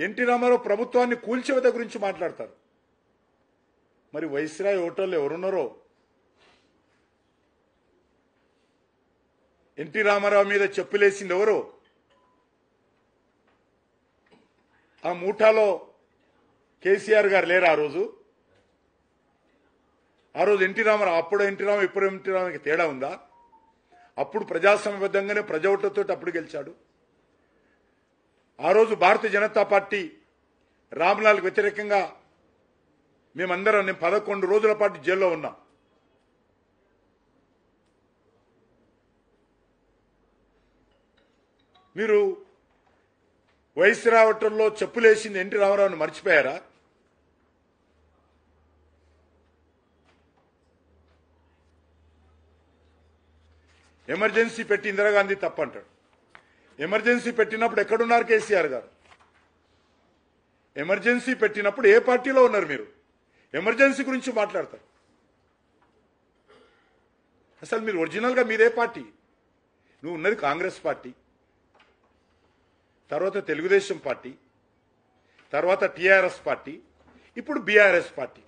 NT Ramarao ప్రభుత్వాన్ని కూల్చివేత గురించి మాట్లాడతారు మరి వైస్రాయ్ హోటల్లో ఎవరున్నారో ఎన్టీ రామారావు మీద చెప్పులేసింది ఎవరు ఆ మూఠాలో కేసీఆర్ గారు లేరు ఆ రోజు ఆ రోజు ఎన్టీ రామారావు అప్పుడు ఎన్టీ రామారావు ఇప్పుడు ఎన్టీ రామారావుకి తేడా ఉందా అప్పుడు ప్రజాస్వామ్యబద్ధంగానే ప్రజావటతో అప్పుడు గెలిచాడు ఆ రోజు భారతీయ జనతా పార్టీ రామ్లాల్కి వ్యతిరేకంగా మేమందరం నేను పదకొండు రోజుల పాటు జైల్లో ఉన్నాం మీరు వయసు రావటంలో చెప్పులేసింది ఎన్టీ రామారావుని మర్చిపోయారా ఎమర్జెన్సీ పెట్టి ఇందిరాగాంధీ తప్పంటాడు ఎమర్జెన్సీ పెట్టినప్పుడు ఎక్కడున్నారు కేసీఆర్ గారు ఎమర్జెన్సీ పెట్టినప్పుడు ఏ పార్టీలో ఉన్నారు మీరు ఎమర్జెన్సీ గురించి మాట్లాడతారు అసలు మీరు ఒరిజినల్గా మీదే పార్టీ నువ్వు ఉన్నది కాంగ్రెస్ పార్టీ తర్వాత తెలుగుదేశం పార్టీ తర్వాత టిఆర్ఎస్ పార్టీ ఇప్పుడు బీఆర్ఎస్ పార్టీ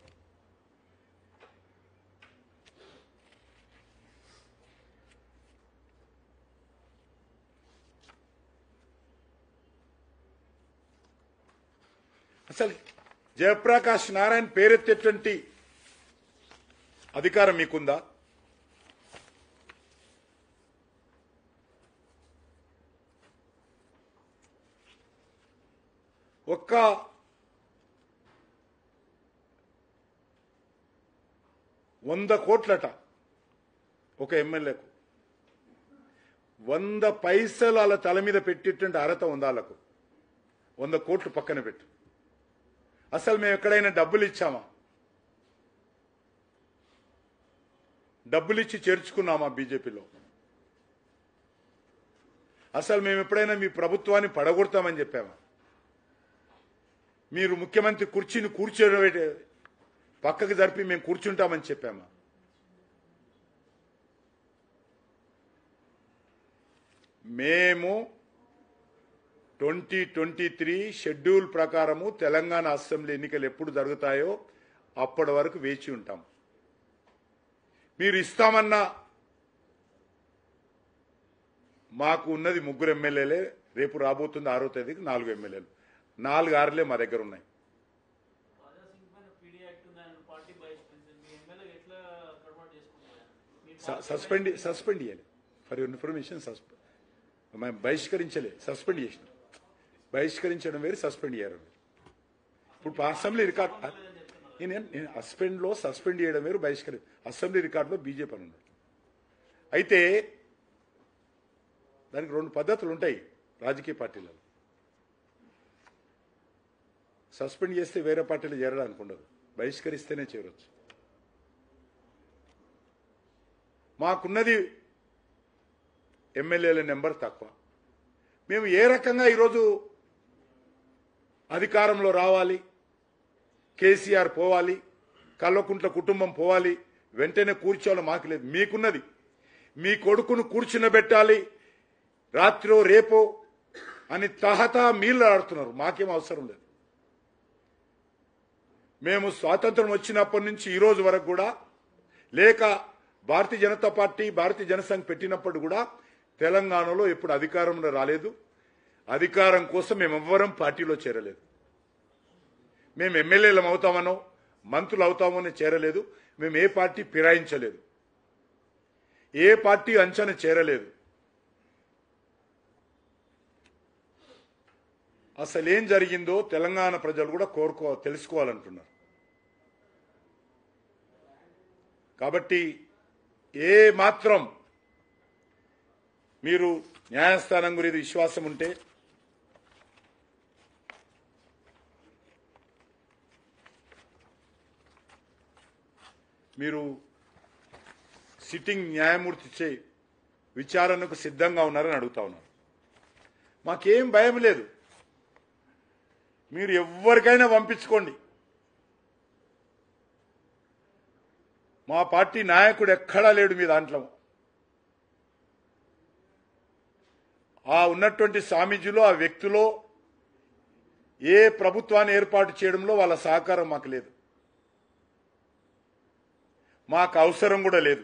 అసలు జయప్రకాష్ నారాయణ పేరెత్తేటువంటి అధికారం మీకుందా ఒక్క వంద కోట్లట ఒక ఎమ్మెల్యేకు వంద పైసలు వాళ్ళ తల మీద పెట్టేటువంటి అర్హత ఉంది వాళ్ళకు వంద కోట్లు పక్కన పెట్టు అసలు మేము ఎక్కడైనా డబ్బులు ఇచ్చామా డబ్బులు ఇచ్చి చేర్చుకున్నామా బీజేపీలో అసలు మేము ఎప్పుడైనా మీ ప్రభుత్వాన్ని పడగొడతామని చెప్పామా మీరు ముఖ్యమంత్రి కుర్చీని కూర్చోబెట్టి పక్కకు జరిపి మేము కూర్చుంటామని చెప్పామా మేము ట్వంటీ ట్వంటీ త్రీ షెడ్యూల్ ప్రకారము తెలంగాణ అసెంబ్లీ ఎన్నికలు ఎప్పుడు జరుగుతాయో అప్పటి వరకు వేచి ఉంటాం మీరు ఇస్తామన్న మాకు ఉన్నది ముగ్గురు ఎమ్మెల్యేలే రేపు రాబోతుంది ఆరో తేదీకి నాలుగు ఎమ్మెల్యేలు నాలుగు ఆరులే మా దగ్గర ఉన్నాయి రాజా సింగ్ పైన పీడీ యాక్ట్ ఉంది ఆయన పార్టీ బహిష్కరించింది మీ ఎమ్మెల్యే ఎట్లా కన్వర్ట్ చేసుకుంటారు మీ స- పార్టీ సస్పెండ్ సస్పెండ్ చేయాలి ఫర్ యువర్ ఇన్ఫర్మేషన్ సస్పెండ్ మేము బహిష్కరించలే సస్పెండ్ చేసిన బహిష్కరించడం వేరు సస్పెండ్ చేయడం వేరు ఇప్పుడు అసెంబ్లీ రికార్డ్ నేను నేను సస్పెండ్లో సస్పెండ్ చేయడం వేరు బహిష్కరి అసెంబ్లీ రికార్డులో బీజేపీ అని ఉంది అయితే దానికి రెండు పద్ధతులు ఉంటాయి రాజకీయ పార్టీలలో సస్పెండ్ చేస్తే వేరే పార్టీలు చేరడానికి ఉండదు బహిష్కరిస్తేనే చేరొచ్చు మాకున్నది ఎమ్మెల్యేల నెంబర్ తక్కువ మేము ఏ రకంగా ఈరోజు అధికారంలో రావాలి కేసీఆర్ పోవాలి కల్వకుంట్ల కుటుంబం పోవాలి వెంటనే కూర్చోవాలి మాకు లేదు మీకున్నది మీ కొడుకును కూర్చునబెట్టాలి రాత్రో రేపో అని తహతా మీళ్ళు ఆడుతున్నారు మాకేం అవసరం లేదు మేము స్వాతంత్రం వచ్చినప్పటి నుంచి ఈ రోజు వరకు కూడా లేక భారతీయ జనతా పార్టీ భారతీయ జనసంఘ్ పెట్టినప్పుడు కూడా తెలంగాణలో ఎప్పుడు అధికారంలో రాలేదు అధికారం కోసం మేము ఎవ్వరం పార్టీలో చేరలేదు మేము ఎమ్మెల్యేలం అవుతామనో మంత్రులు అవుతామని చేరలేదు మేము ఏ పార్టీ ఫిరాయించలేదు ఏ పార్టీ అంచనా చేరలేదు అసలు ఏం జరిగిందో తెలంగాణ ప్రజలు కూడా కోరుకో తెలుసుకోవాలంటున్నారు కాబట్టి ఏ మాత్రం మీరు న్యాయస్థానం గురించి విశ్వాసం ఉంటే మీరు సిట్టింగ్ న్యాయమూర్తి చే విచారణకు సిద్ధంగా ఉన్నారని అడుగుతా ఉన్నారు మాకేం భయం లేదు మీరు ఎవరికైనా పంపించుకోండి మా పార్టీ నాయకుడు ఎక్కడా లేడు మీ దాంట్లో ఆ ఉన్నటువంటి స్వామీజీలో ఆ వ్యక్తిలో ఏ ప్రభుత్వాన్ని ఏర్పాటు చేయడంలో వాళ్ళ సహకారం మాకు లేదు మాకు అవసరం కూడా లేదు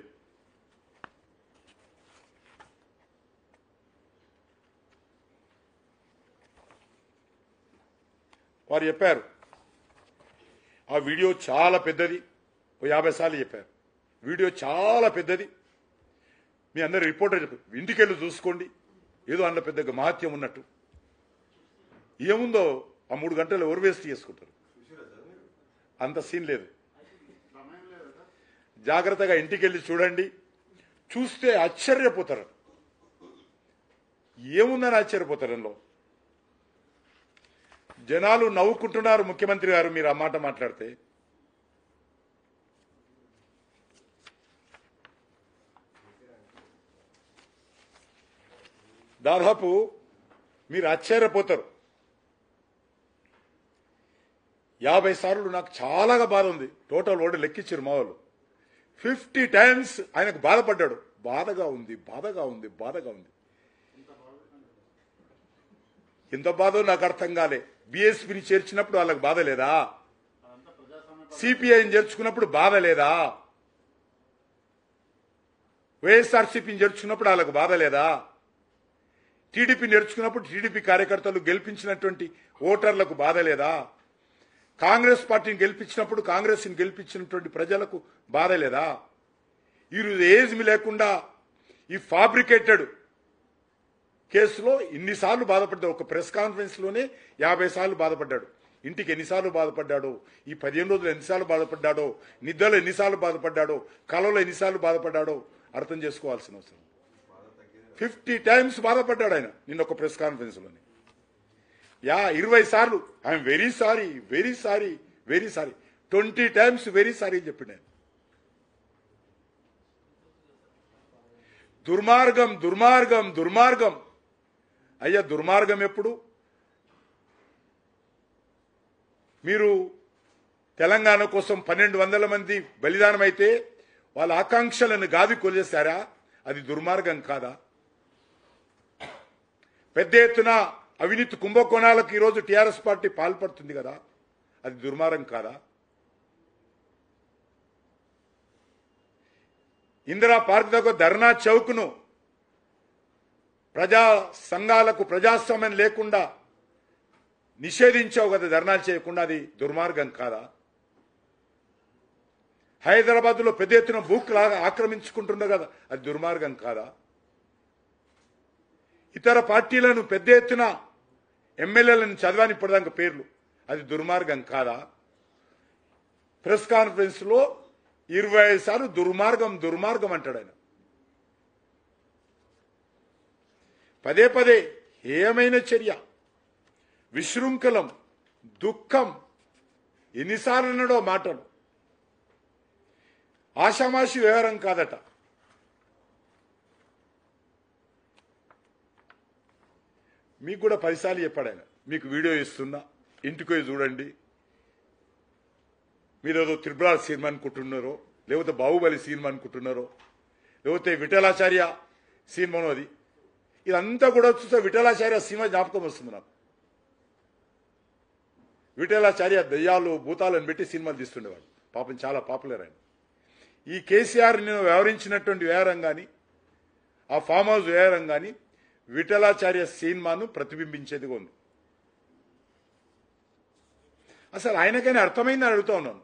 వారు చెప్పారు ఆ వీడియో చాలా పెద్దది ఓ యాభై సార్లు చెప్పారు వీడియో చాలా పెద్దది మీ అందరు రిపోర్టర్ చెప్పారు ఇంటికెళ్ళి చూసుకోండి ఏదో అందులో పెద్దగా మహత్యం ఉన్నట్టు ఏముందో ఆ మూడు గంటలు ఎవరు వేస్ట్ చేసుకుంటారు అంత సీన్ లేదు జాగ్రత్తగా ఇంటికెళ్ళి చూడండి చూస్తే ఆశ్చర్యపోతారు ఏముందని ఆశ్చర్యపోతారు అందులో జనాలు నవ్వుకుంటున్నారు ముఖ్యమంత్రి గారు మీరు ఆ మాట మాట్లాడితే దాదాపు మీరు ఆశ్చర్యపోతారు యాభై సార్లు నాకు చాలాగా బాధ ఉంది టోటల్ ఓడి లెక్కించారు మా వాళ్ళు ఫిఫ్టీ టైమ్స్ ఆయనకు బాధపడ్డాడు బాధగా ఉంది బాధగా ఉంది బాధగా ఉంది ఎంత బాధో నాకు అర్థం కాలే బీఎస్పీని చేర్చినప్పుడు వాళ్ళకి బాధ లేదా సిపిఐని చేర్చుకున్నప్పుడు బాధ లేదా వైఎస్ఆర్సీపీని చేర్చుకున్నప్పుడు వాళ్ళకు బాధ లేదా టీడీపీ నేర్చుకున్నప్పుడు టీడీపీ కార్యకర్తలు గెలిపించినటువంటి ఓటర్లకు బాధ లేదా కాంగ్రెస్ పార్టీని గెలిపించినప్పుడు కాంగ్రెస్ ని గెలిపించినటువంటి ప్రజలకు బాధ లేదా ఈరోజు ఏజ్మి లేకుండా ఈ ఫాబ్రికేటెడ్ కేసులో ఇన్నిసార్లు బాధపడ్డాడు ఒక ప్రెస్ కాన్ఫరెన్స్ లోనే యాభై సార్లు బాధపడ్డాడు ఇంటికి ఎన్నిసార్లు బాధపడ్డాడో ఈ పదిహేను రోజులు ఎన్నిసార్లు బాధపడ్డాడో నిద్రలో ఎన్నిసార్లు బాధపడ్డాడో కలలో ఎన్నిసార్లు బాధపడ్డాడో అర్థం చేసుకోవాల్సిన అవసరం ఫిఫ్టీ టైమ్స్ బాధపడ్డాడు ఆయన నిన్న ఒక ప్రెస్ కాన్ఫరెన్స్ లోనే యా ఇరవై సార్లు I'm very sorry very sorry very sorry twenty times very sorry చెప్పిండు ఆయన దుర్మార్గం దుర్మార్గం దుర్మార్గం అయ్యా దుర్మార్గం ఎప్పుడు మీరు తెలంగాణ కోసం పన్నెండు వందల మంది బలిదానం అయితే వాళ్ళ ఆకాంక్షలను గాది కొలేశారా అది దుర్మార్గం కాదా పెద్ద ఎత్తున అవినీతి కుంభకోణాలకు ఈరోజు టీఆర్ఎస్ పార్టీ పాల్పడుతుంది కదా అది దుర్మార్గం కాదా ఇందిరా పార్క్ దగ్గర ధర్నా చౌక్ను ప్రజా సంఘాలకు ప్రజాస్వామ్యం లేకుండా నిషేధించావు కదా ధర్నాలు చేయకుండా అది దుర్మార్గం కాదా హైదరాబాద్ లో పెద్ద ఎత్తున భూక్లాగా ఆక్రమించుకుంటున్నా కదా అది దుర్మార్గం కాదా ఇతర పార్టీలను పెద్ద ఎత్తున ఎమ్మెల్యేలను చదవాని ఇప్పటిదాకా పేర్లు అది దుర్మార్గం కాదా ప్రెస్ కాన్ఫరెన్స్ లో ఇరవై ఐదు సార్లు దుర్మార్గం దుర్మార్గం అంటాడు ఆయన పదే పదే ఏమైన చర్య విశృంఖలం దుఃఖం ఎన్నిసార్లు అన్నాడో మాటలు ఆషామాషి వ్యవహారం కాదట మీకు కూడా పదిసార్లు చెప్పాడు ఆయన మీకు వీడియో ఇస్తున్నా ఇంటికి పోయి చూడండి మీరు ఏదో త్రిపురాల సినిమా అనుకుంటున్నారో లేకపోతే బాహుబలి సినిమా అనుకుంటున్నారో లేకపోతే విఠలాచార్య సినిమాను అది ఇదంతా కూడా చూస్తే విఠలాచార్య సినిమా జ్ఞాపకం వస్తుంది నాకు విఠలాచార్య దయ్యాలు భూతాలను పెట్టి సినిమాలు తీస్తుండేవాడు పాపం చాలా పాపులర్ ఆయన ఈ కేసీఆర్ నేను వ్యవహరించినటువంటి వ్యవహారం కానీ ఆ ఫామ్ హౌస్ వ్యవహారం కానీ విఠలాచార్య సినిమాను ప్రతిబింబించేదిగా ఉంది అసలు ఆయనకైనా అర్థమైందని అడుగుతా ఉన్నాను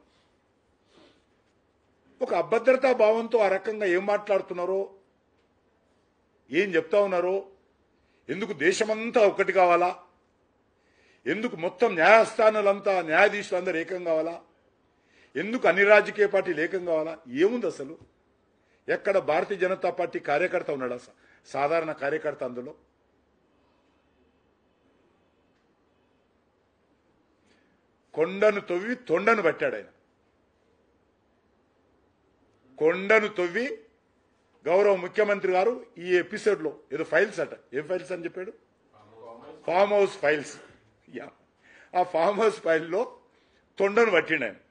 ఒక అభద్రతా భావంతో ఆ రకంగా ఏం మాట్లాడుతున్నారో ఏం చెప్తా ఉన్నారో ఎందుకు దేశమంతా ఒకటి కావాలా ఎందుకు మొత్తం న్యాయస్థానాలంతా న్యాయాధీశులందరూ ఏకం కావాలా ఎందుకు అన్ని రాజకీయ పార్టీలు ఏకం కావాలా ఏముంది అసలు ఎక్కడ భారతీయ జనతా పార్టీ కార్యకర్త ఉన్నాడా సా- సాధారణ కార్యకర్త అందులో కొండను తవ్వి తొండను పట్టాడు ఆయన కొండను తవ్వి గౌరవ ముఖ్యమంత్రి గారు ఈ ఎపిసోడ్ లో ఏదో ఫైల్స్ అట ఏం ఫైల్స్ అని చెప్పాడు ఫామ్ హౌస్ ఫైల్స్ యా ఆ ఫామ్ హౌస్ ఫైల్లో తొండను పట్టిండు ఆయన